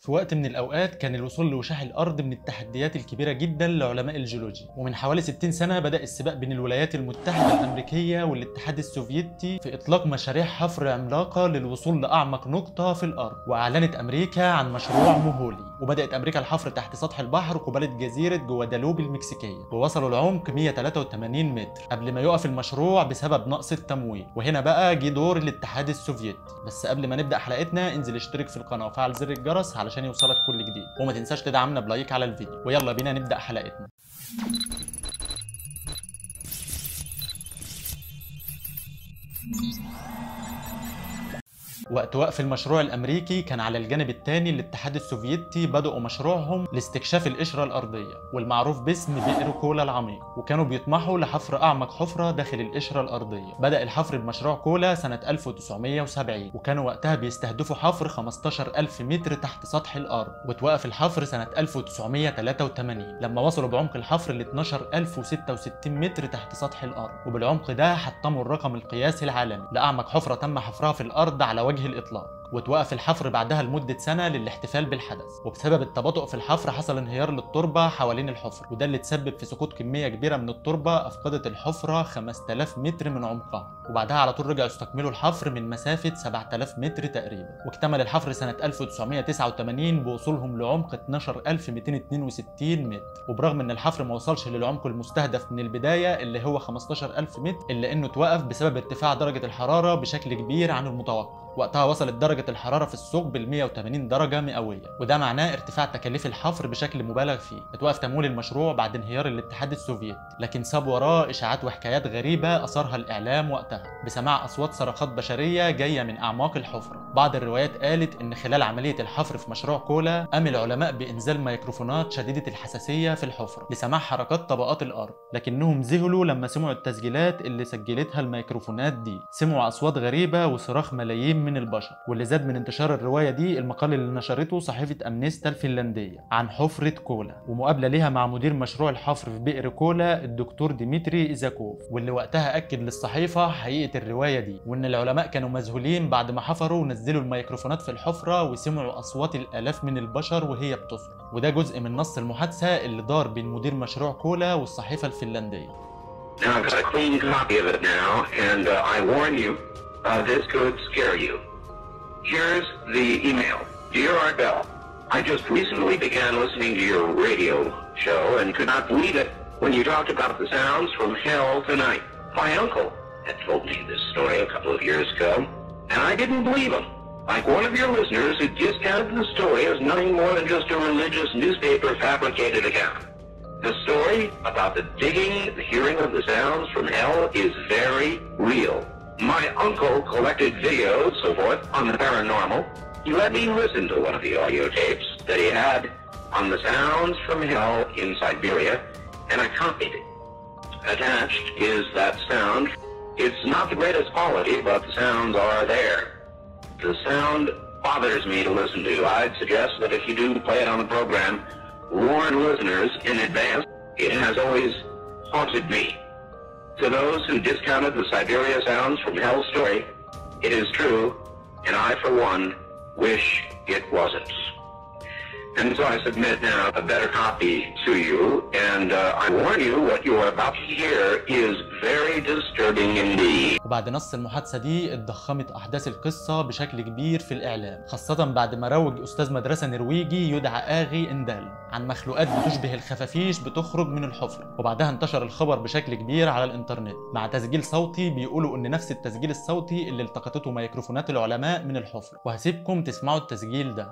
في وقت من الأوقات كان الوصول لوشاح الأرض من التحديات الكبيرة جدا لعلماء الجيولوجيا ومن حوالي 60 سنة بدأ السباق بين الولايات المتحدة الأمريكية والاتحاد السوفيتي في إطلاق مشاريع حفر عملاقة للوصول لأعمق نقطة في الأرض وأعلنت أمريكا عن مشروع مهولي وبدأت أمريكا الحفر تحت سطح البحر قبالة جزيرة جوادالوب المكسيكية ووصلوا لعمق 183 متر قبل ما يقف المشروع بسبب نقص التمويل وهنا بقى جه دور الاتحاد السوفيتي بس قبل ما نبدأ حلقتنا انزل اشترك في القناة وفعل زر الجرس علشان يوصلك كل جديد وما تنساش تدعمنا بلايك على الفيديو ويلا بينا نبدأ حلقتنا وقت وقف المشروع الامريكي كان على الجانب الثاني الاتحاد السوفيتي بدأوا مشروعهم لاستكشاف القشره الارضيه والمعروف باسم بئر كولا العميق وكانوا بيطمحوا لحفر اعمق حفره داخل القشره الارضيه بدأ الحفر بمشروع كولا سنه 1970 وكانوا وقتها بيستهدفوا حفر 15000 متر تحت سطح الارض وتوقف الحفر سنه 1983 لما وصلوا بعمق الحفر ل 12066 متر تحت سطح الارض وبالعمق ده حطموا الرقم القياسي العالمي لاعمق حفره تم حفرها في الارض على وجه الإطلاق وتوقف الحفر بعدها لمدة سنة للاحتفال بالحدث وبسبب التباطؤ في الحفر حصل انهيار للتربة حوالين الحفر وده اللي تسبب في سقوط كمية كبيرة من التربة أفقدت الحفرة 5000 متر من عمقها وبعدها على طول رجعوا استكملوا الحفر من مسافة 7000 متر تقريبا واكتمل الحفر سنة 1989 بوصولهم لعمق 12262 متر وبرغم ان الحفر ما وصلش للعمق المستهدف من البداية اللي هو 15000 متر إلا انه توقف بسبب ارتفاع درجة الحرارة بشكل كبير عن المتوقع وقتها وصلت درجة الحرارة في الثقب ل 180 درجة مئوية وده معناه ارتفاع تكاليف الحفر بشكل مبالغ فيه اتوقف تمويل المشروع بعد انهيار الاتحاد السوفيتي لكن ساب وراه اشاعات وحكايات غريبة اثرها الاعلام وقتها بسماع اصوات صرخات بشرية جاية من اعماق الحفرة بعض الروايات قالت ان خلال عملية الحفر في مشروع كولا قام العلماء بانزال ميكروفونات شديدة الحساسية في الحفرة لسماع حركات طبقات الارض لكنهم ذهلوا لما سمعوا التسجيلات اللي سجلتها الميكروفونات دي سمعوا اصوات غريبة وصراخ ملايين من البشر واللي زاد من انتشار الرواية دي المقال اللي نشرته صحيفة أمنيستا الفنلندية عن حفرة كولا ومقابلة ليها مع مدير مشروع الحفر في بئر كولا الدكتور ديمتري إيزاكوف واللي وقتها أكد للصحيفة حقيقة الرواية دي وإن العلماء كانوا مذهولين بعد ما حفروا ونزلوا الميكروفونات في الحفرة وسمعوا أصوات الآلاف من البشر وهي بتصرخ وده جزء من نص المحادثة اللي دار بين مدير مشروع كولا والصحيفة الفنلندية Now I've got a clean copy of it now, and uh, I warn you, uh, this could scare you. Here's the email. Dear Art Bell, I just recently began listening to your radio show and could not believe it when you talked about the sounds from hell tonight. My uncle had told me this story a couple of years ago, and I didn't believe him. Like one of your listeners who discounted the story as nothing more than just a religious newspaper fabricated account. The story about the digging, the hearing of the sounds from hell is very real. My uncle collected videos, so forth, on the paranormal. He let me listen to one of the audio tapes that he had on the sounds from hell in Siberia, and I copied it. Attached is that sound. It's not the greatest quality, but the sounds are there. The sound bothers me to listen to. I'd suggest that if you do play it on the program, warn listeners in advance. It has always haunted me. To those who discounted the Siberia sounds from Hell's story, it is true, and I, for one, wish it wasn't. And so I submit now a better copy to you, and uh, I warn you what you are about to hear is very disturbing indeed. وبعد نص المحادثة دي اتضخمت أحداث القصة بشكل كبير في الإعلام خاصة بعد ما روج أستاذ مدرسة نرويجي يدعى آغي إندال عن مخلوقات بتشبه الخفافيش بتخرج من الحفرة وبعدها انتشر الخبر بشكل كبير على الإنترنت مع تسجيل صوتي بيقولوا إن نفس التسجيل الصوتي اللي التقطته ميكروفونات العلماء من الحفرة وهسيبكم تسمعوا التسجيل ده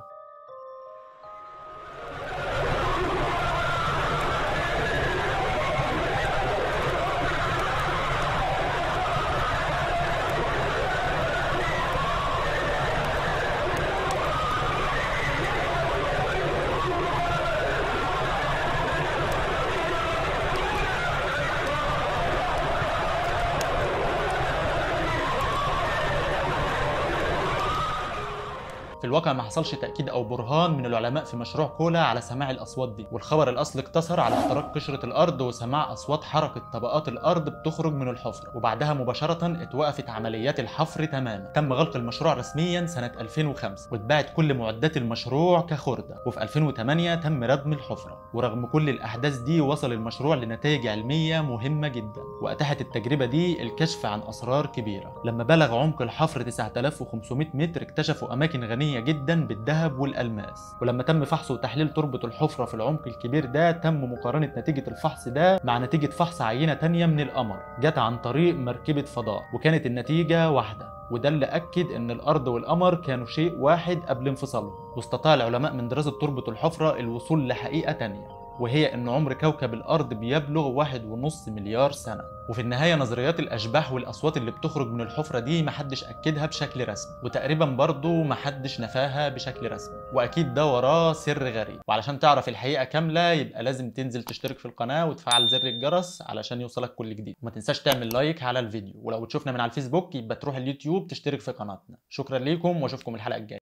في الواقع ما حصلش تاكيد او برهان من العلماء في مشروع كولا على سماع الاصوات دي والخبر الاصلي اقتصر على اختراق قشره الارض وسماع اصوات حركه طبقات الارض بتخرج من الحفره وبعدها مباشره اتوقفت عمليات الحفر تماما تم غلق المشروع رسميا سنه 2005 واتباعت كل معدات المشروع كخرده وفي 2008 تم ردم الحفره ورغم كل الاحداث دي وصل المشروع لنتائج علميه مهمه جدا واتاحت التجربه دي الكشف عن اسرار كبيره لما بلغ عمق الحفر 9500 متر اكتشفوا اماكن غنيه جدا بالذهب والالماس ولما تم فحص وتحليل تربه الحفره في العمق الكبير ده تم مقارنه نتيجه الفحص ده مع نتيجه فحص عينه تانية من القمر جت عن طريق مركبه فضاء وكانت النتيجه واحده وده اللي أكد إن الأرض والقمر كانوا شيء واحد قبل انفصالهم واستطاع العلماء من دراسة تربة الحفرة الوصول لحقيقة تانية وهي إن عمر كوكب الأرض بيبلغ واحد ونص مليار سنة وفي النهاية نظريات الأشباح والأصوات اللي بتخرج من الحفرة دي محدش أكدها بشكل رسمي وتقريبا برضه محدش نفاها بشكل رسمي وأكيد ده وراه سر غريب وعلشان تعرف الحقيقة كاملة يبقى لازم تنزل تشترك في القناة وتفعل زر الجرس علشان يوصلك كل جديد وما تنساش تعمل لايك على الفيديو ولو بتشوفنا من على الفيسبوك يبقى تروح اليوتيوب تشترك في قناتنا شكرا ليكم واشوفكم الحلقة الجاية